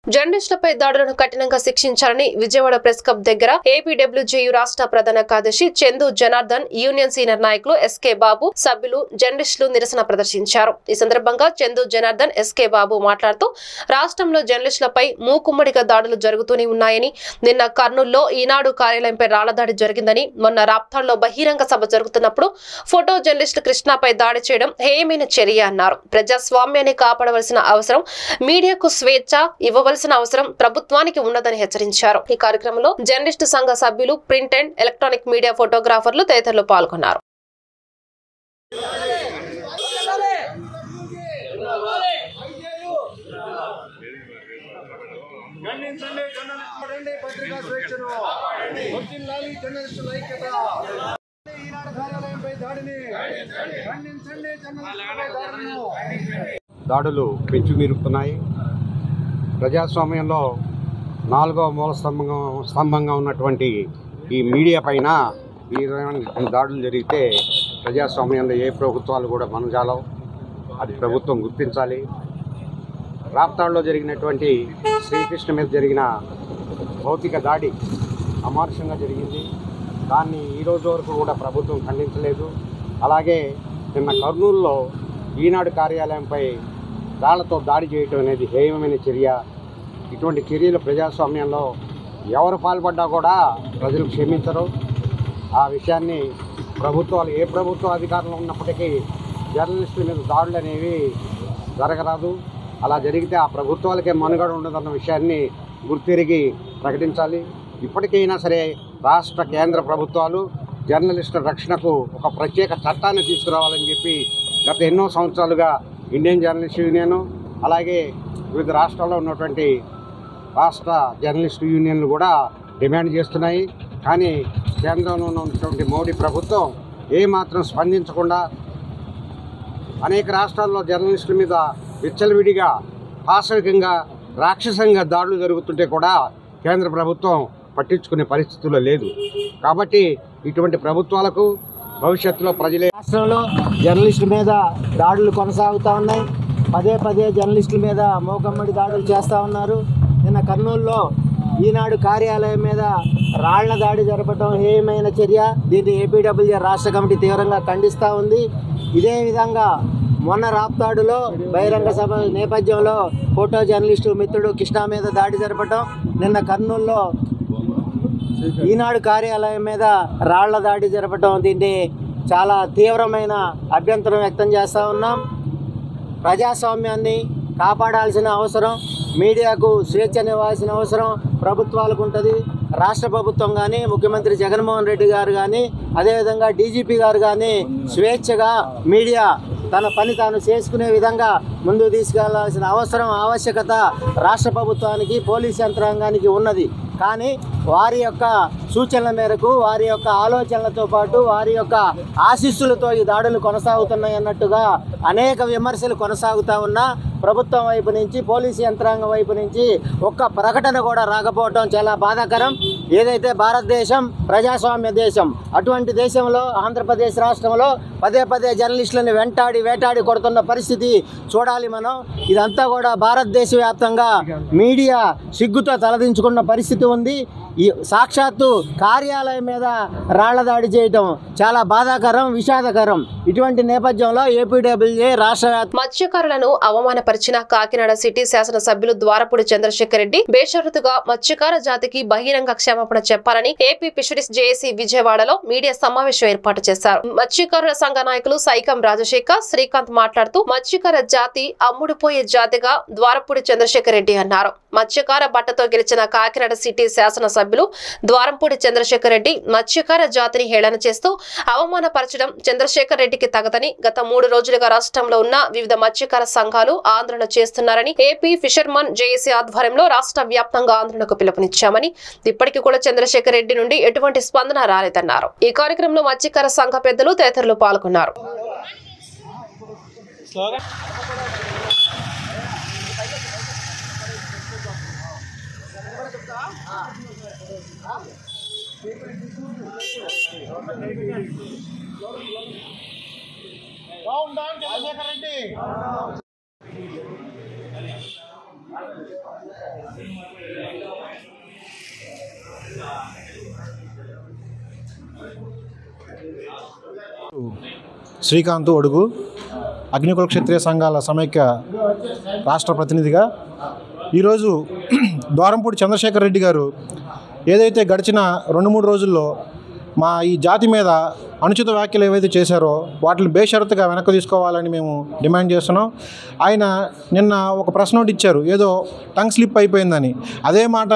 జర్నలిస్టులపై దాడులను కఠినంగా శిక్షించాలని విజయవాడ ప్రెస్ క్లబ్ దగ్గర ఏపీడబ్ల్యూజేయు రాష్ట్ర ప్రధాన కార్యదర్శి చందు జనార్దన్ యూనియన్ సీనియర్ నాయకులు ఎస్కే బాబు సభ్యులు జర్నలిస్టులు నిరసన ప్రదర్శించారు ఈ సందర్భంగా చందు జనార్దన్ ఎస్కే బాబు మాట్లాడుతూ రాష్ట్రంలో జర్నలిస్టులపై మూకుమ్మడిగా దాడులు జరుగుతూనే ఉన్నాయని నిన్న కర్నూలులో ఈనాడు కార్యాలయంపై రాళ్ల దాడి జరిగిందని మొన్న రాప్తాడ్లో బహిరంగ సభ జరుగుతున్నప్పుడు ఫోటో జర్నలిస్టు కృష్ణపై దాడి చేయడం హేయమైన చర్య అన్నారు ప్రజాస్వామ్యాన్ని కాపాడవలసిన అవసరం మీడియాకు స్వేచ్ఛ ఇవ్వవలసిన అవసరం ప్రభుత్వానికి ఉన్నదని హెచ్చరించారు ఈ కార్యక్రమంలో జర్నలిస్టు సంఘ సభ్యులు ప్రింట్ అండ్ ఎలక్ట్రానిక్ మీడియా ఫోటోగ్రాఫర్లు తదితరులు పాల్గొన్నారు ఖండించండి జర్నలిస్టులు పత్రికా స్వేచ్ఛను వర్ధిల్లాలి జర్నలిస్టుల ఐక్యత ఈనాడు కార్యాలయంపై దాడిని ఖండించండి జర్నలిస్టులపై దాడులను దాడులు పెంచుమీరుతున్నాయి ప్రజాస్వామ్యంలో నాలుగవ మూల స్తంభంగా స్తంభంగా ఉన్నటువంటి ఈ మీడియా పైన ఈ విధమైన దాడులు జరిగితే ప్రజాస్వామ్యంలో ఏ ప్రభుత్వాలు కూడా మనజాలవు అది ప్రభుత్వం గుర్తించాలి రాప్తాడులో జరిగినటువంటి శ్రీకృష్ణ మీద జరిగిన భౌతిక దాడి అమానుషంగా జరిగింది దాన్ని ఈ రోజు వరకు కూడా ప్రభుత్వం ఖండించలేదు అలాగే నిన్న కర్నూలులో ఈనాడు కార్యాలయంపై రాళ్లతో దాడి చేయటం అనేది హేయమైన చర్య ఇటువంటి చర్యలు ప్రజాస్వామ్యంలో ఎవరు పాల్పడ్డా కూడా ప్రజలు క్షమించరు ఆ విషయాన్ని ప్రభుత్వాలు ఏ ప్రభుత్వ అధికారంలో ఉన్నప్పటికీ జర్నలిస్టుల మీద దాడులు అనేవి జరగరాదు అలా జరిగితే ఆ ప్రభుత్వాలకే మనుగడ ఉండదన్న విషయాన్ని గుర్తిరిగి ప్రకటించాలి ఇప్పటికైనా సరే రాష్ట్ర కేంద్ర ప్రభుత్వాలు జర్నలిస్టుల రక్షణకు ఒక ప్రత్యేక చట్టాన్ని తీసుకురావాలని చెప్పి గత ఎన్నో సంవత్సరాలుగా ఇండియన్ జర్నలిస్ట్ యూనియన్ అలాగే వివిధ రాష్ట్రాల్లో ఉన్నటువంటి రాష్ట్ర జర్నలిస్టు యూనియన్లు కూడా డిమాండ్ చేస్తున్నాయి కానీ కేంద్రంలో ఉన్నటువంటి మోడీ ప్రభుత్వం ఏమాత్రం స్పందించకుండా అనేక రాష్ట్రాల్లో జర్నలిస్టుల మీద విచ్చలవిడిగా పాశవికంగా రాక్షసంగా దాడులు జరుగుతుంటే కూడా కేంద్ర ప్రభుత్వం పట్టించుకునే పరిస్థితుల్లో లేదు కాబట్టి ఇటువంటి ప్రభుత్వాలకు భవిష్యత్తులో ప్రజలే రాష్ట్రంలో జర్నలిస్టుల మీద దాడులు కొనసాగుతూ ఉన్నాయి పదే పదే జర్నలిస్టుల మీద మోకమ్మడి దాడులు చేస్తూ ఉన్నారు నిన్న కర్నూలులో ఈనాడు కార్యాలయం మీద రాళ్ల దాడి జరపడం హేయమైన చర్య దీన్ని ఏపీడబ్ల్యూజే రాష్ట్ర కమిటీ తీవ్రంగా ఖండిస్తూ ఉంది ఇదే విధంగా మొన్న రాప్తాడులో బహిరంగ సభ నేపథ్యంలో ఫోటో జర్నలిస్టు మిత్రుడు కృష్ణ మీద దాడి జరపడం నిన్న కర్నూలులో ఈనాడు కార్యాలయం మీద రాళ్ల దాడి జరపడం దీన్ని చాలా తీవ్రమైన అభ్యంతరం వ్యక్తం చేస్తూ ఉన్నాం ప్రజాస్వామ్యాన్ని కాపాడాల్సిన అవసరం మీడియాకు స్వేచ్ఛనివ్వాల్సిన అవసరం ప్రభుత్వాలకు ఉంటుంది రాష్ట్ర ప్రభుత్వం కానీ ముఖ్యమంత్రి జగన్మోహన్ రెడ్డి గారు కానీ అదేవిధంగా డీజీపీ గారు కానీ స్వేచ్ఛగా మీడియా తన పని తాను చేసుకునే విధంగా ముందుకు తీసుకెళ్లాల్సిన అవసరం ఆవశ్యకత రాష్ట్ర ప్రభుత్వానికి పోలీస్ యంత్రాంగానికి ఉన్నది కానీ వారి యొక్క సూచనల మేరకు వారి యొక్క ఆలోచనలతో పాటు వారి యొక్క ఆశీస్సులతో ఈ దాడులు కొనసాగుతున్నాయి అన్నట్టుగా అనేక విమర్శలు కొనసాగుతూ ఉన్నా ప్రభుత్వం వైపు నుంచి పోలీసు యంత్రాంగం వైపు నుంచి ఒక్క ప్రకటన కూడా రాకపోవటం చాలా బాధాకరం ఏదైతే భారతదేశం ప్రజాస్వామ్య దేశం అటువంటి దేశంలో ఆంధ్రప్రదేశ్ రాష్ట్రంలో పదే పదే జర్నలిస్టులను వెంటాడి వేటాడి కొడుతున్న పరిస్థితి చూడాలి మనం ఇదంతా కూడా భారతదేశ వ్యాప్తంగా మీడియా సిగ్గుతో తలదించుకున్న పరిస్థితి ఉంది ఈ సాక్షాత్తు కార్యాలయం మీద రాళ్ల దాడి చేయటం చాలా బాధాకరం విషాదకరం ఇటువంటి నేపథ్యంలో ఏపీడబ్ల్యూఏ రాష్ట్ర వ్యాప్త మత్స్యకారులను అవమానపరిచిన కాకినాడ సిటీ శాసనసభ్యులు ద్వారపూడి చంద్రశేఖర్ రెడ్డి బేషరతుగా మత్స్యకార జాతికి బహిరంగ క్షమాపణ చెప్పాలని ఏపీ ఫిషరీస్ జేఏసీ విజయవాడలో మీడియా సమావేశం ఏర్పాటు చేశారు మత్స్యకారుల సంఘ నాయకులు సైకం రాజశేఖర్ శ్రీకాంత్ మాట్లాడుతూ మత్స్యకార జాతి అమ్ముడుపోయే జాతిగా ద్వారపూడి చంద్రశేఖర్ రెడ్డి అన్నారు మత్స్యకార బట్టతో గెలిచిన కాకినాడ సిటీ శాసనసభ్యులు ద్వారంపూడి చంద్రశేఖర్ రెడ్డి మత్స్యకార జాతిని హేళన చేస్తూ అవమానపరచడం చంద్రశేఖర్ రెడ్డికి తగదని గత మూడు రోజులుగా రాష్ట్రంలో ఉన్న వివిధ మత్స్యకార సంఘాలు ఆందోళన చేస్తున్నారని ఏపీ ఫిషర్మన్ జేఏసీ ఆధ్వర్యంలో రాష్ట్ర వ్యాప్తంగా ఆందోళనకు పిలుపునిచ్చామని ఇప్పటికీ కూడా చంద్రశేఖర్ రెడ్డి నుండి ఎటువంటి స్పందన రాలేదన్నారు ఈ కార్యక్రమంలో మత్స్యకార సంఘ పెద్దలు తదితరులు పాల్గొన్నారు డౌన్ డౌన్ చంద్రశేఖర్ రెడ్డి శ్రీకాంత్ ఒడుగు అగ్నికుల క్షత్రియ సంఘాల సమైక్య రాష్ట్ర ప్రతినిధిగా ఈరోజు ద్వారంపూడి చంద్రశేఖర్ రెడ్డి గారు ఏదైతే గడిచిన రెండు మూడు రోజుల్లో మా ఈ జాతి మీద అనుచిత వ్యాఖ్యలు ఏవైతే చేశారో వాటిని బేషరతుగా వెనక్కి తీసుకోవాలని మేము డిమాండ్ చేస్తున్నాం ఆయన నిన్న ఒక ప్రెస్ నోట్ ఇచ్చారు ఏదో టంగ్ స్లిప్ అయిపోయిందని అదే మాట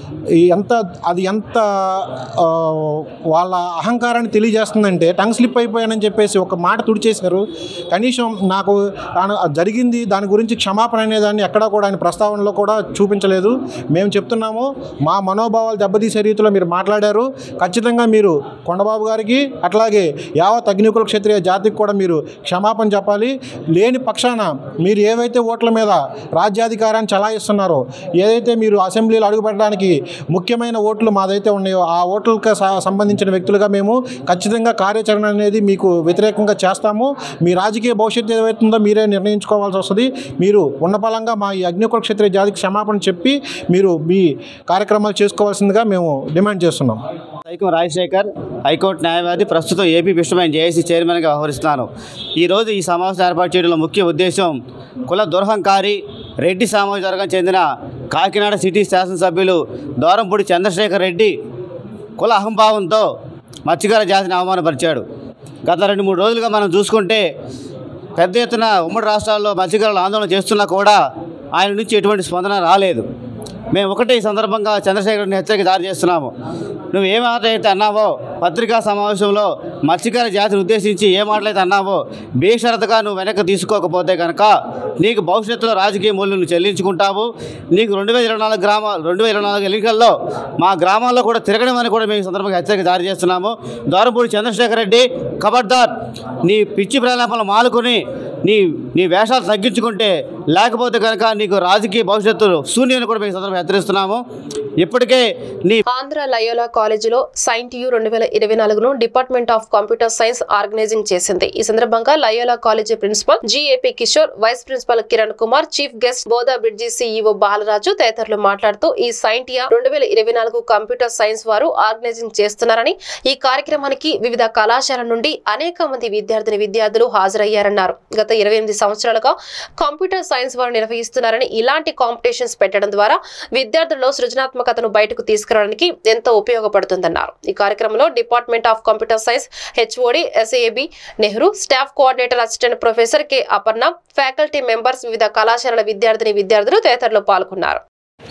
ఈ ఎంత అది ఎంత ఆ, వాళ్ళ అహంకారాన్ని తెలియజేస్తుందంటే టంగ్ స్లిప్ అయిపోయానని చెప్పేసి ఒక మాట తుడిచేశారు కనీసం నాకు తాను అది జరిగింది దాని గురించి క్షమాపణ అనేదాన్ని ఎక్కడా కూడా ఆయన ప్రస్తావనలో కూడా చూపించలేదు మేము చెప్తున్నాము మా మనోభావాలు దెబ్బతీసే రీతిలో మీరు మాట్లాడారు ఖచ్చితంగా మీరు కొండబాబు గారికి అట్లాగే యావత్ అగ్నికుల క్షత్రియ జాతికి కూడా మీరు క్షమాపణ చెప్పాలి లేని పక్షాన మీరు ఏవైతే ఓట్ల మీద రాజ్యాధికారాన్ని చలాయిస్తున్నారో ఏదైతే మీరు అసెంబ్లీలో అడుగుపెట్టడానికి ముఖ్యమైన ఓట్లు మాదైతే ఉన్నాయో ఆ ఓట్లకు స- సంబంధించిన వ్యక్తులుగా మేము ఖచ్చితంగా కార్యాచరణ అనేది మీకు వ్యతిరేకంగా చేస్తాము మీ రాజకీయ భవిష్యత్తు ఏదైతుందో మీరే నిర్ణయించుకోవాల్సి వస్తుంది మీరు ఉన్నపలంగా మా ఈ అగ్నికుల క్షత్రియ జాతికి క్షమాపణ చెప్పి మీరు మీ కార్యక్రమాలు చేసుకోవాల్సిందిగా మేము డిమాండ్ చేస్తున్నాం సైకం రాజశేఖర్ హైకోర్టు న్యాయవాది ప్రస్తుతం ఏపీ విశ్వమైన జేఏసీ చైర్మన్గా వ్యవహరిస్తున్నాను ఈరోజు ఈ సమావేశం ఏర్పాటు చేయడంలో ముఖ్య ఉద్దేశం కుల దుర్హంకారి రెడ్డి సామాజిక వర్గం చెందిన కాకినాడ సిటీ శాసనసభ్యులు దూరంపూడి చంద్రశేఖర్ రెడ్డి కుల అహంభావంతో మత్స్యకార జాతిని అవమానపరిచాడు గత రెండు మూడు రోజులుగా మనం చూసుకుంటే పెద్ద ఎత్తున ఉమ్మడి రాష్ట్రాల్లో మత్స్యకారులు ఆందోళన చేస్తున్నా కూడా ఆయన నుంచి ఎటువంటి స్పందన రాలేదు మేము ఒకటే ఈ సందర్భంగా చంద్రశేఖర్ని హెచ్చరిక దారి చేస్తున్నాము నువ్వు ఏ మాట అయితే అన్నావో పత్రికా సమావేశంలో మత్స్యకార జాతిని ఉద్దేశించి ఏ మాటలైతే అన్నావో బేషరతుగా నువ్వు వెనక్కి తీసుకోకపోతే కనుక నీకు భవిష్యత్తులో రాజకీయ మూల్యం నువ్వు చెల్లించుకుంటావు నీకు రెండు వేల ఇరవై నాలుగు గ్రామ రెండు వేల ఇరవై నాలుగు ఎన్నికల్లో మా గ్రామాల్లో కూడా తిరగడం అని కూడా మేము ఈ సందర్భంగా హెచ్చరిక జారీ చేస్తున్నాము దూరంపూడి చంద్రశేఖర్ రెడ్డి ఖబర్దార్ నీ పిచ్చి ప్రలాపాలు మాలుకొని నీ నీ వేషాలు తగ్గించుకుంటే లేకపోతే కనుక నీకు రాజకీయ భవిష్యత్తు శూన్యని కూడా మేము ఈ సందర్భంగా హెచ్చరిస్తున్నాము ఇప్పటికే నీ ఆంధ్ర లయోలా కాలేజీలో సైంట్ యూ రెండు వేల ఇరవై నాలుగును department of computer science organising చేసింది ఈ సందర్భంగా Loyola college principal GAP Kishore vice principal Kiran Kumar chief guest Bodha Bridge CEO Balaraju తదితరులు మాట్లాడుతూ ఈ సైంట్ యా రెండు వేల ఇరవై నాలుగు కంప్యూటర్ సైన్స్ వారు ఆర్గనైజింగ్ చేస్తున్నారని ఈ కార్యక్రమానికి వివిధ కళాశాల నుండి అనేక మంది విద్యార్థిని విద్యార్థులు హాజరయ్యారన్నారు గత ఇరవై ఎనిమిది సంవత్సరాలుగా కంప్యూటర్ సైన్స్ వారు నిర్వహిస్తున్నారని ఇలాంటి కాంపిటీషన్స్ పెట్టడం ద్వారా విద్యార్థుల్లో సృజనాత్మకతను బయటకు తీసుకురావడానికి ఎంతో ఉపయోగపడుతుందన్నారు ఈ కార్యక్రమంలో department of computer science HOD SAB Nehru staff coordinator assistant professor K Aparna faculty members వివిధ కళాశాలల విద్యార్థిని విద్యార్థులు తదితరులు పాల్గొన్నారు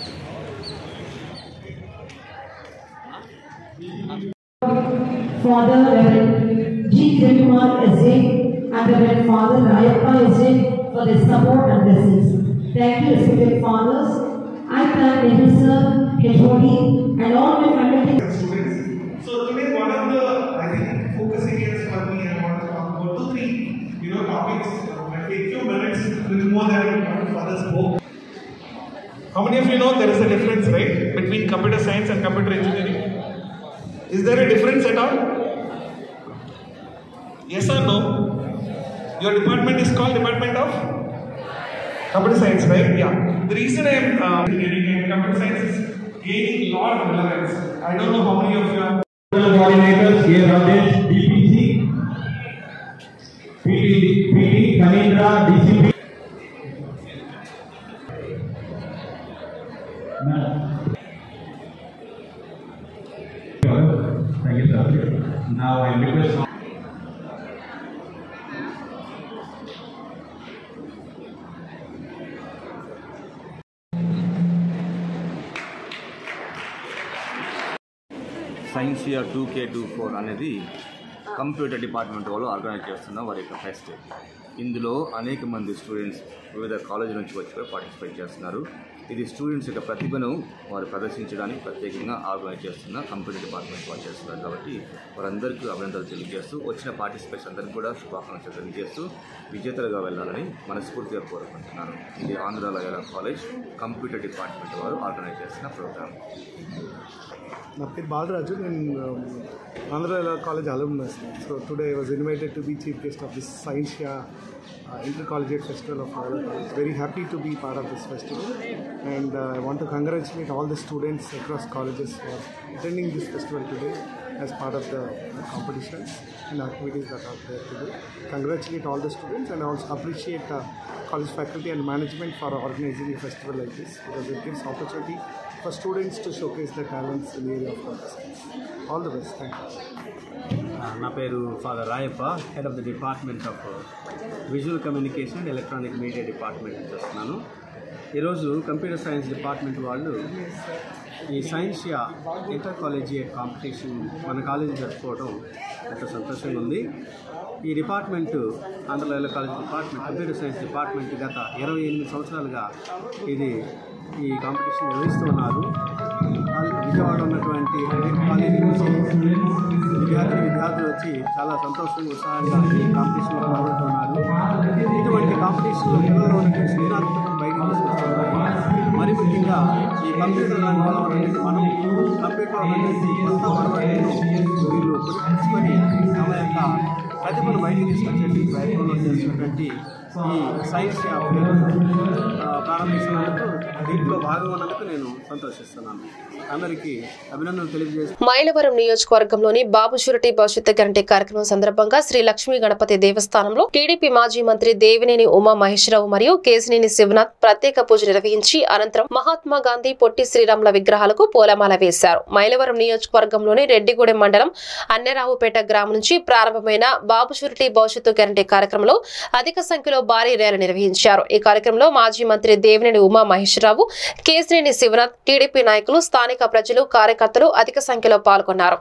Father Reverend G. Kumar S.A. and Reverend Father Rayappa S.A. for their support and blessings. Thank you, respected fathers. I thank Nehru sir, HOD, and all my faculty. students. So today one of the I think focus areas for me I want to talk about two three you know topics. I take few minutes, little more than what father spoke. How many of you know there is a difference, right, between computer science and computer engineering? Is there a difference at all? Yes or no? Your department is called Department of Computer Science, right? Yeah. The reason I am uh, engineering and computer science is gaining lot of relevance. I don't know how many of you are coordinators here Rajesh, DPC, PT, PT, Kanindra, DCP. Thank you, sir. Now I request. Science year two K two four అనేది computer department వాళ్ళు organise చేస్తున్న వారి యొక్క pest ఇందులో అనేక మంది students వివిధ కాలేజీల నుంచి వచ్చి కూడా పార్టిసిపేట్ చేస్తున్నారు ఇది స్టూడెంట్స్ యొక్క ప్రతిభను వారు ప్రదర్శించడానికి ప్రత్యేకంగా ఆర్గనైజ్ చేస్తున్న కంప్యూటర్ డిపార్ట్మెంట్ వాళ్ళు చేస్తున్నారు కాబట్టి వారందరికీ అభినందనలు తెలియజేస్తూ వచ్చిన పార్టిసిపేట్స్ అందరికీ కూడా శుభాకాంక్షలు తెలియజేస్తూ విజేతలుగా వెళ్ళాలని మనస్ఫూర్తిగా కోరుకుంటున్నాను ఇది Andhra Loyola college computer department వారు ఆర్గనైజ్ చేస్తున్న ప్రోగ్రామ్ నా పేరు బాలరాజు నేను Andhra college alumnus so today I was invited to be chief guest of this science uh, Intercollegiate Festival of Royal College. Very happy to be part of this festival, and uh, I want to congratulate all the students across colleges for attending this festival today as part of the uh, competitions and activities that are there today. Congratulate all the students and also appreciate uh, college faculty and management for organizing a festival like this because it gives opportunity for students to showcase their talents in the area of computer science. All the best. Thank you. నా పేరు father Rayappa head of the department of visual communication and electronic media department చేస్తున్నాను ఈరోజు computer science department వాళ్ళు ఈ Scientia intercollegiate competition మన college జరుపుకోవడం ఎంతో సంతోషంగా ఉంది ఈ డిపార్ట్మెంట్ ఆంధ్రలో college department computer science department గత ఇరవై ఎనిమిది సంవత్సరాలుగా ఇది ఈ కాంపిటీషన్ నిర్వహిస్తూ ఉన్నారు విజయవాడ ఉన్నటువంటి అనేక కాలేజీ నుంచి విద్యార్థులు విద్యార్థులు వచ్చి చాలా సంతోషంగా ఉత్సాహంగా ఈ కాంపిటీషన్లో పాల్గొంటున్నారు ఇటువంటి కాంపిటీషన్లో పిల్లలు ఉన్నటువంటి సృజనాత్మకం బయటకు తీసుకొస్తున్నారు మరి ముఖ్యంగా ఈ కంప్యూటర్ రంగంలో ఉన్నటువంటి మనం కంప్యూటర్ ఉన్నటువంటి కొత్త వరవడిని వీళ్ళు పురస్కరించుకొని తమ యొక్క ప్రతిభను బయటకు తీసుకొచ్చేటువంటి ప్రయత్నంలో చేసినటువంటి ఈ సైన్స్ యాప్ ప్రారంభిస్తున్నందుకు దీంట్లో భాగం ఉన్నందుకు నేను సంతోషిస్తున్నాను అందరికీ అభినందనలు తెలియజేస్తూ మైలవరం నియోజకవర్గంలోని బాబు షూరిటీ భవిష్యత్తు గ్యారంటీ కార్యక్రమం సందర్భంగా శ్రీ లక్ష్మీ గణపతి దేవస్థానంలో టీడీపీ మాజీ మంత్రి దేవినేని ఉమా మహేశ్వరరావు మరియు కేసినేని శివనాథ్ ప్రత్యేక పూజ నిర్వహించి అనంతరం మహాత్మా గాంధీ పొట్టి శ్రీరాముల విగ్రహాలకు పూలమాల వేశారు మైలవరం నియోజకవర్గంలోని రెడ్డిగూడెం మండలం అన్నెరావుపేట గ్రామం నుంచి ప్రారంభమైన బాబు షూరిటీ భవిష్యత్తు గ్యారంటీ కార్యక్రమంలో అధిక సంఖ్యలో భారీ ర్యాలీ నిర్వహించారు ఈ కార్యక్రమంలో మాజీ మంత్రి దేవినేని ఉమా మహేశ్వరరావు కేసినేని శివనాథ్ టీడీపీ నాయకులు స్థానిక ప్రజలు కార్యకర్తలు అధిక సంఖ్యలో పాల్గొన్నారు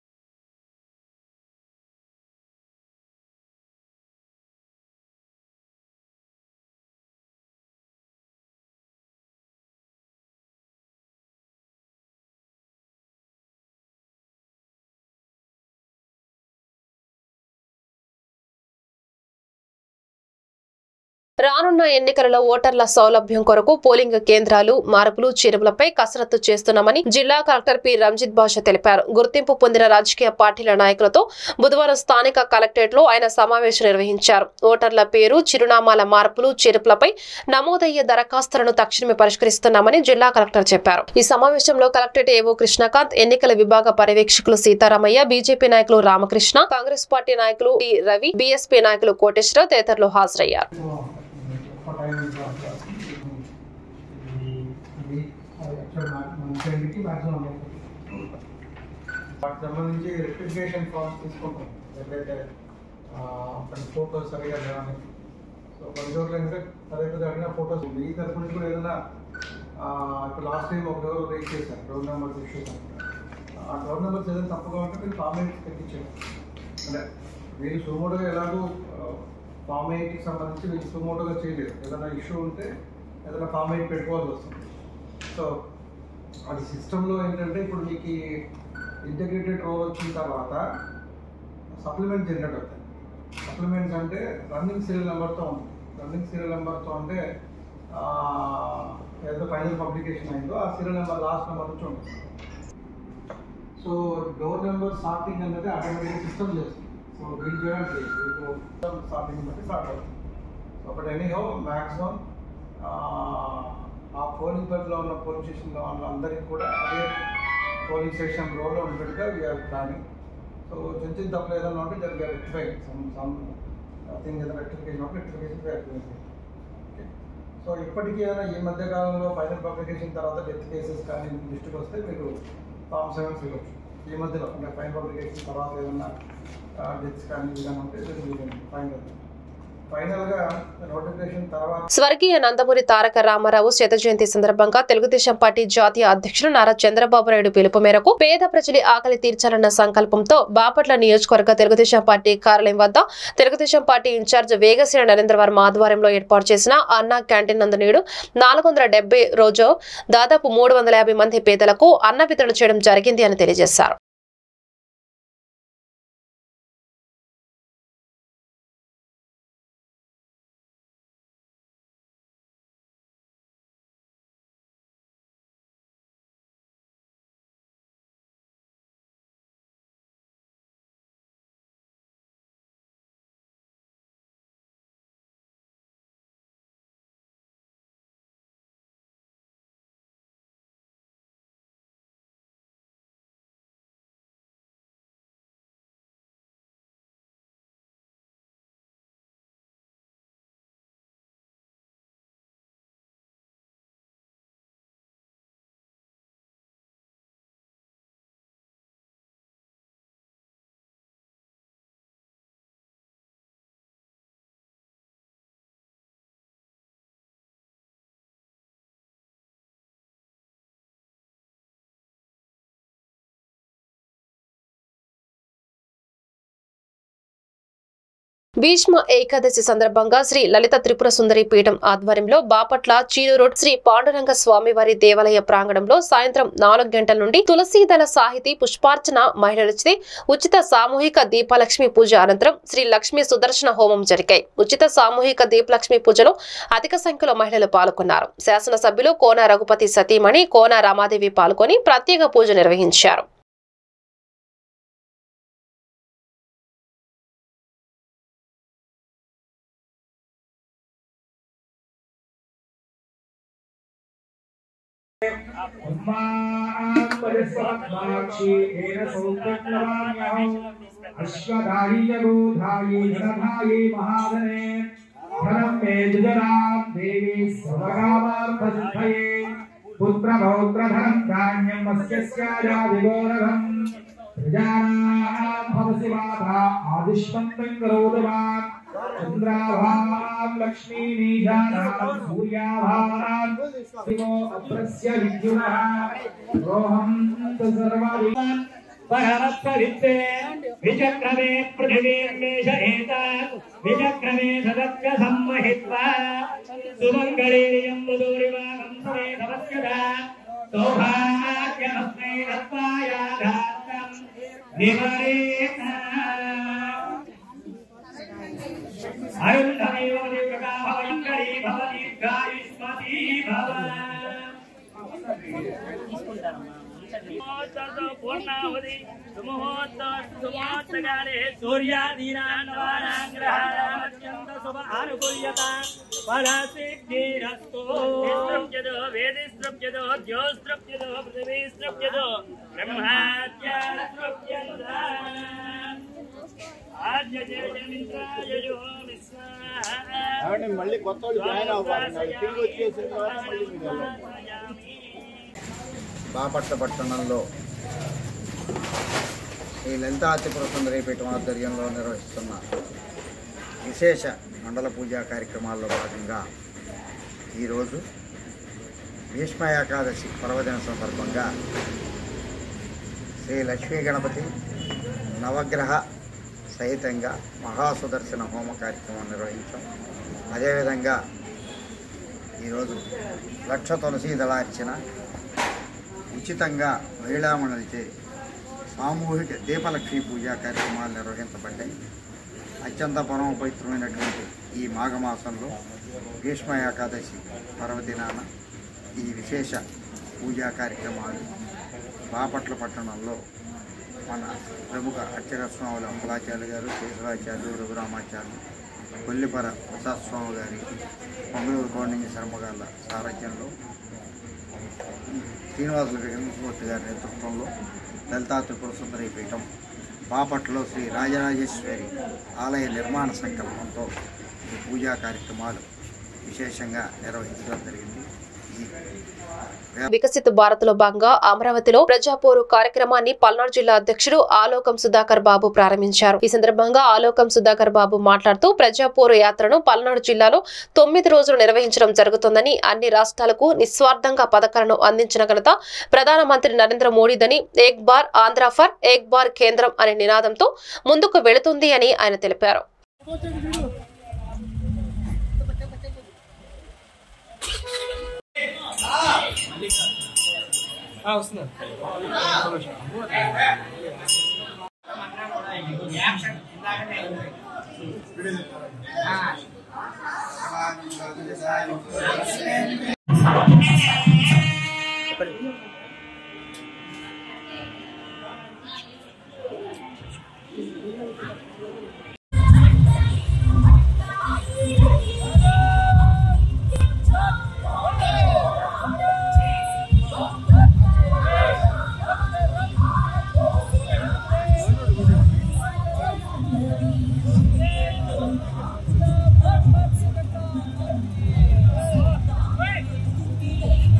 రానున్న ఎన్నికలలో ఓటర్ల సౌలభ్యం కొరకు పోలింగ్ కేంద్రాలు మార్పులు చెరువులపై కసరత్తు చేస్తున్నామని జిల్లా కలెక్టర్ పి రంజిత్ బాషా తెలిపారు గుర్తింపు పొందిన రాజకీయ పార్టీల నాయకులతో బుధవారం స్థానిక కలెక్టరేట్ లో ఆయన సమావేశం నిర్వహించారు ఓటర్ల పేరు చిరునామాల మార్పులు చెరుపులపై నమోదయ్యే దరఖాస్తులను తక్షణమే పరిష్కరిస్తున్నామని జిల్లా కలెక్టర్ చెప్పారు ఈ సమావేశంలో కలెక్టరేట్ ఏవో కృష్ణకాంత్ ఎన్నికల విభాగ పర్యవేక్షకులు సీతారామయ్య బీజేపీ నాయకులు రామకృష్ణ కాంగ్రెస్ పార్టీ నాయకులు టి రవి బీఎస్పీ నాయకులు కోటేశ్వరరావు తదితరులు హాజరయ్యారు వాటికి సంబంధించి రెక్టిఫికేషన్ ఫార్మ్స్ తీసుకుంటాం ఎప్పుడైతే అక్కడ ఫోటోస్ సరిగా లేవని సో కొన్ని చోట్ల ఏంటంటే పదే పదే అడిగిన ఫోటోస్ మీ తరఫు నుంచి కూడా ఏదైనా ఆ, ఇప్పుడు లాస్ట్ టైం ఒక ఎవరు రేట్ చేశారు రోడ్ నెంబర్స్ ఇష్యూస్ ఆ రోడ్ నెంబర్స్ ఏదైనా తప్పుగా ఉంటే మీరు ఫామ్ ఎయిట్ తెప్పించారు అంటే మీరు సుమోటోగా ఎలాగో ఫామ్ ఎయిట్కి సంబంధించి మీరు సుమోటోగా చేయలేదు ఏదైనా ఇష్యూ ఉంటే ఏదైనా ఫామ్ ఎయిట్ పెట్టుకోవాల్సి వస్తుంది సో అది సిస్టంలో ఏంటంటే ఇప్పుడు మీకు ఇంటిగ్రేటెడ్ రోల్ వచ్చిన తర్వాత సప్లిమెంట్ జనరేట్ అవుతాయి సప్లిమెంట్స్ అంటే రన్నింగ్ సీరియల్ నెంబర్తో ఉంటుంది రన్నింగ్ సీరియల్ నెంబర్తో అంటే ఆ, ఏదో ఫైనల్ పబ్లికేషన్ అయిందో ఆ సీరియల్ నెంబర్ లాస్ట్ నెంబర్ నుంచి ఉంటుంది సో డోర్ నెంబర్ సార్టింగ్ అనేది ఆటోమేటిక్ సిస్టమ్ చేస్తుంది సో వీళ్ళు చేయడానికి సార్టింగ్ బట్టి స్టార్ట్ అవుతుంది సో బట్ ఎనీహో మ్యాక్సిమం ఆ పోలింగ్ పరిధిలో ఉన్న పోలీస్ స్టేషన్లో వాళ్ళందరికీ కూడా అదే పోలింగ్ స్టేషన్ రోడ్లో ఉండేట్టుగా వీఆర్ ప్లానింగ్ సో చిన్న చిన్న తప్పులు ఏదైనా ఉంటే దానికి రెక్టిఫై సమ్ సమ్ థింగ్ ఏదైనా రెక్టిఫికేషన్ ఉంటే రెక్టిఫికేషన్ సో ఇప్పటికీ ఏదైనా ఈ మధ్య కాలంలో ఫైనల్ పబ్లికేషన్ తర్వాత డెత్ కేసెస్ కానీ లిస్టుకి వస్తే మీరు ఫామ్ సెవెన్ ఇవ్వచ్చు ఈ మధ్యలో అంటే ఫైనల్ పబ్లికేషన్ తర్వాత ఏదైనా డెత్స్ కానీ ఏదైనా ఉంటే ఫైనల్ ఫైనల్గా నోటిఫికేషన్ తర్వాత స్వర్గీయ నందమూరి తారక రామారావు శత జయంతి సందర్భంగా తెలుగుదేశం పార్టీ జాతీయ అధ్యక్షులు నారా చంద్రబాబు నాయుడు పిలుపు మేరకు పేద ప్రజల ఆకలి తీర్చాలన్న సంకల్పంతో బాపట్ల నియోజకవర్గ తెలుగుదేశం పార్టీ కార్యాలయం వద్ద తెలుగుదేశం పార్టీ ఇన్ఛార్జ్ వేగశ్రీ నరేంద్ర వర్మ ఆధ్వర్యంలో ఏర్పాటు చేసిన అన్నా క్యాంటీన్ నందు నేడు నాలుగు వందల డెబ్బై రోజు దాదాపు మూడు వందల యాభై మంది పేదలకు అన్న వితరణ చేయడం జరిగింది అని తెలియజేశారు భీష్మ ఏకాదశి సందర్భంగా శ్రీ లలిత త్రిపుర సుందరి పీఠం ఆధ్వర్యంలో బాపట్ల చీను రోడ్ శ్రీ పాండురంగ స్వామివారి దేవాలయ ప్రాంగణంలో సాయంత్రం నాలుగు గంటల నుండి తులసీదళ సాహితీ పుష్పార్చన మహిళలచే ఉచిత సామూహిక దీపలక్ష్మి పూజ అనంతరం శ్రీ లక్ష్మీ సుదర్శన హోమం జరిగాయి ఉచిత సామూహిక దీపలక్ష్మి పూజలో అధిక సంఖ్యలో మహిళలు పాల్గొన్నారు శాసనసభ్యులు కోన రఘుపతి సతీమణి కోన రామాదేవి పాల్గొని ప్రత్యేక పూజ నిర్వహించారు अश्वधारी जगोधारी धनधाये महाधने धनं मे दुजरां देवी सर्वकामार्थसिद्धये पुत्रपौत्रधनं धान्यम् अस्यस्याजादिगोरधम् प्रजानां भवसि माता आदिष्मन्तं करोतवान् चन्द्राभां लक्ष्मीनीजानां सूर्याभां शिवो अत्रस्य विद्युनः रोहं तु सर्वविद्वान् परमत्ववित्ते विचक्रमे पृथिवीर्मेषहेत विचक्रमे सदस्य सम्महित्वा सुमङ्गलेयं मधुरिवाहं समे नमस्यता सौभाग्यमस्मै दत्तायाधात्तं निवरेत अरुन्धमेव दिव्यका भवङ्करी भवति गायुष्मती भव పూర్ణావధి సుముహూర్తకాలే సూర్యాదీనాంగ్రహాత్యంత శుభ అనుకూల్యత ఫలసిద్ధిరస్తు స్త్రప్యదో వేదిస్త్రప్యదో ద్యోస్త్రప్యదో పృథివీస్త్రప్యదో బ్రహ్మాత్యాస్త్రప్యంత ఆద్య జయమింద్రాయో మళ్ళీ కొత్త వాళ్ళు జాయిన్ అవ్వాలి తిరిగి వచ్చేసిన తర్వాత మళ్ళీ మీరు వెళ్ళండి. బాపట్ల పట్టణంలో శ్రీ లలితా త్రిపుర సుందరీపీఠం ఆధ్వర్యంలో నిర్వహిస్తున్న విశేష మండల పూజా కార్యక్రమాల్లో భాగంగా ఈరోజు భీష్మ ఏకాదశి పర్వదిన సందర్భంగా శ్రీ లక్ష్మీ గణపతి నవగ్రహ సహితంగా మహాసుదర్శన హోమ కార్యక్రమం నిర్వహించాం అదేవిధంగా ఈరోజు లక్ష తులసీ దళార్చన ఉచితంగా మహిళామణులచే సామూహిక దీపలక్ష్మి పూజా కార్యక్రమాలు నిర్వహించబడ్డాయి అత్యంత పరమ పవిత్రమైనటువంటి ఈ మాఘమాసంలో భీష్మ ఏకాదశి పర్వదినాన ఈ విశేష పూజా కార్యక్రమాలు బాపట్ల పట్టణంలో మన ప్రముఖ అర్చక స్వాములు అంబలాచార్య గారు కేశవాచార్యులు రఘురామాచార్యులు కొల్లిపర ప్రసాద్ స్వామి గారి పొంగలూరు కోండింగి శర్మగాళ్ళ సారథ్యంలో శ్రీనివాసుల వెంకటమూర్తి గారి నేతృత్వంలో లలితా త్రిపుర సుందరి పీఠం బాపట్లో శ్రీ రాజరాజేశ్వరి ఆలయ నిర్మాణ సంకల్పంతో ఈ పూజా కార్యక్రమాలు విశేషంగా నిర్వహించడం జరిగింది ఈ వికసిత భారత్ లో భాగంగా అమరావతిలో ప్రజాపోరు కార్యక్రమాన్ని పల్నాడు జిల్లా అధ్యక్షుడు ఆలోకం సుధాకర్ బాబు ప్రారంభించారు ఈ సందర్భంగా ఆలోకం సుధాకర్ బాబు మాట్లాడుతూ ప్రజాపోరు యాత్రను పల్నాడు జిల్లాలో తొమ్మిది రోజులు నిర్వహించడం జరుగుతుందని అన్ని రాష్ట్రాలకు నిస్వార్థంగా పథకాలను అందించిన ఘనత ప్రధానమంత్రి నరేంద్ర మోడీదని ఏక్ బార్ ఆంధ్ర ఫర్ ఏక్ బార్ కేంద్రం అనే నినాదంతో ముందుకు వెళుతుంది అని ఆయన తెలిపారు Hey!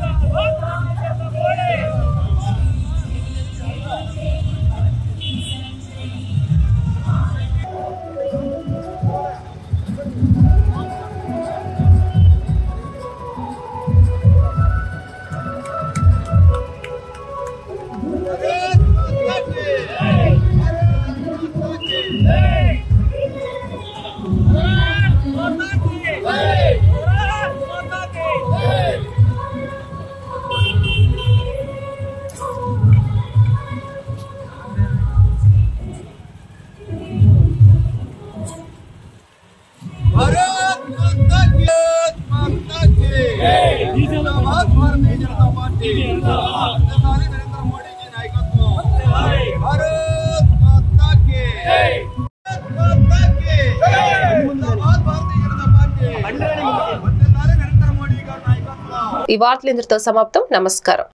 ఈ వార్తలు ఇంతటితో సమాప్తం నమస్కారం